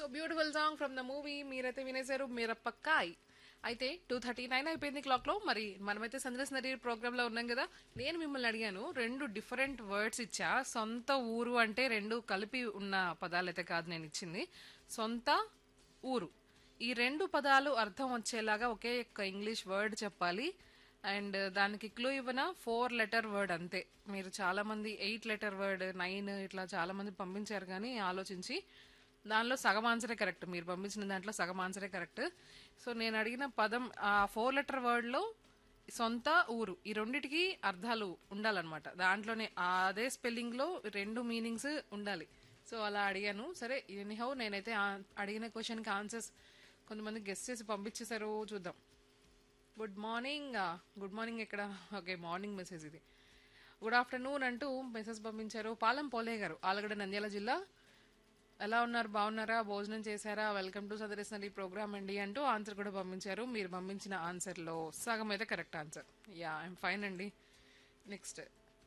beautiful song from the movie మీరైతే వినేశారు మిరపక్కాయ్ అయితే టూ థర్టీ నైన్ అయిపోయింది క్లాక్ లో మరి మనమైతే సందర్శనరీ ప్రోగ్రామ్ లో ఉన్నాం కదా నేను మిమ్మల్ని అడిగాను రెండు డిఫరెంట్ వర్డ్స్ ఇచ్చా సొంత ఊరు అంటే రెండు కలిపి ఉన్న పదాలు అయితే కాదు నేను ఇచ్చింది సొంత ఊరు ఈ రెండు పదాలు అర్థం వచ్చేలాగా ఒకే ఒక్క ఇంగ్లీష్ వర్డ్ చెప్పాలి అండ్ దానికి క్లూ ఇవ్వన ఫోర్ లెటర్ వర్డ్ అంతే మీరు చాలా మంది ఎయిట్ లెటర్ వర్డ్ నైన్ ఇట్లా చాలా మంది పంపించారు కానీ ఆలోచించి దానిలో సగం ఆన్సరే కరెక్ట్ మీరు పంపించిన దాంట్లో సగం ఆన్సరే కరెక్ట్ సో నేను అడిగిన పదం ఆ ఫోర్ లెటర్ వర్డ్లో సొంత ఊరు ఈ రెండిటికి అర్థాలు ఉండాలన్నమాట దాంట్లోనే అదే స్పెల్లింగ్లో రెండు మీనింగ్స్ ఉండాలి సో అలా అడిగాను సరే ఎనీహౌ నేనైతే ఆ- అడిగిన క్వశ్చన్కి ఆన్సర్స్ కొంతమంది గెస్ట్ చేసి పంపించేశారు చూద్దాం గుడ్ మార్నింగ్ గుడ్ మార్నింగ్ ఎక్కడ ఓకే మార్నింగ్ మెసేజ్ ఇది గుడ్ ఆఫ్టర్నూన్ అంటూ మెసేజ్ పంపించారు పాలెం పోలే గారు ఆలగడ్డ నంద్యాల జిల్లా ఎలా ఉన్నారు బాగున్నారా భోజనం చేశారా వెల్కమ్ టు సదరిస్తున్న ఈ ప్రోగ్రామ్ అండి అంటూ ఆన్సర్ కూడా పంపించారు మీరు పంపించిన ఆన్సర్లో సగం అయితే correct answer yeah I'm fine అండి నెక్స్ట్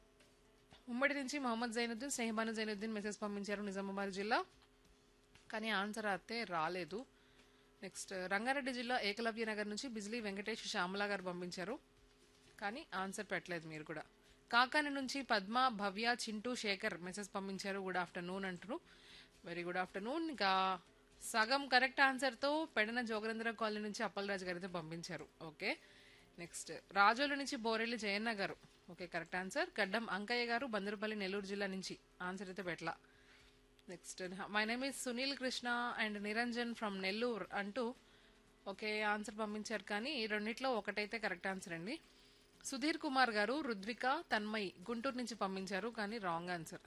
ఉమ్మడి నుంచి మొహమ్మద్ జైనుద్దీన్ స్నేహబాను జైనుద్దీన్ మెసేజ్ పంపించారు నిజామాబాద్ జిల్లా కానీ ఆన్సర్ అయితే రాలేదు నెక్స్ట్ రంగారెడ్డి జిల్లా ఏకలవ్య నగర్ నుంచి బిజ్లీ వెంకటేష్ శ్యామల గారు పంపించారు కానీ ఆన్సర్ పెట్టలేదు మీరు కూడా కాకాని నుంచి పద్మ భవ్య చింటూ శేఖర్ మెసేజ్ పంపించారు గుడ్ ఆఫ్టర్నూన్ అంటారు వెరీ గుడ్ ఆఫ్టర్నూన్ ఇంకా సగం కరెక్ట్ ఆన్సర్తో పెడన జోగరేంద్ర కాలనీ నుంచి అప్పలరాజు గారు అయితే పంపించారు ఓకే నెక్స్ట్ రాజోలు నుంచి బోరెల్లి జయన్న గారు ఓకే కరెక్ట్ ఆన్సర్ గడ్డం అంకయ్య గారు బందరుపల్లి నెల్లూరు జిల్లా నుంచి ఆన్సర్ అయితే పెట్టలా next my name is Sunil Krishna and Niranjan from Nellore అంటూ ఓకే ఆన్సర్ పంపించారు కానీ ఈ రెండిట్లో ఒకటైతే కరెక్ట్ ఆన్సర్ అండి సుధీర్ కుమార్ గారు రుద్విక తన్మయ్ గుంటూరు నుంచి పంపించారు కానీ రాంగ్ ఆన్సర్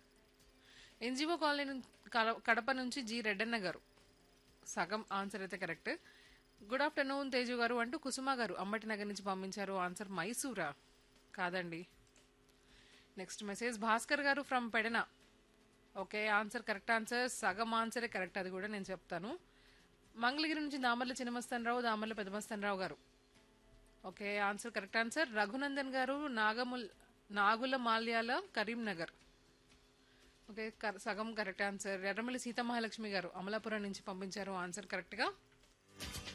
ఎన్జిఓ కాలనీ నుం- కడ- కడప నుంచి జి రెడ్డన్న గారు సగం ఆన్సర్ అయితే కరెక్ట్ గుడ్ ఆఫ్టర్నూన్ తేజు గారు అంటూ కుసుమ గారు అంబటి నగర్ నుంచి పంపించారు ఆన్సర్ మైసూరా కాదండి next message Bhaskar garu from Pedana okay answer correct answer సగం ఆన్సరే కరెక్ట్ అది కూడా నేను చెప్తాను మంగళగిరి నుంచి Damarla చిన్నమస్తనరావు Damarla Pedamastanarao garu okay answer correct answer Raghunandan garu నాగముల్ నాగుల మాల్యాల కరీంనగర్ ఓకే కర- సగం కరెక్ట్ ఆన్సర్ ఎర్రమల్లి సీతమహాలక్ష్మి గారు అమలాపురం నుంచి పంపించారు ఆన్సర్ కరెక్ట్గా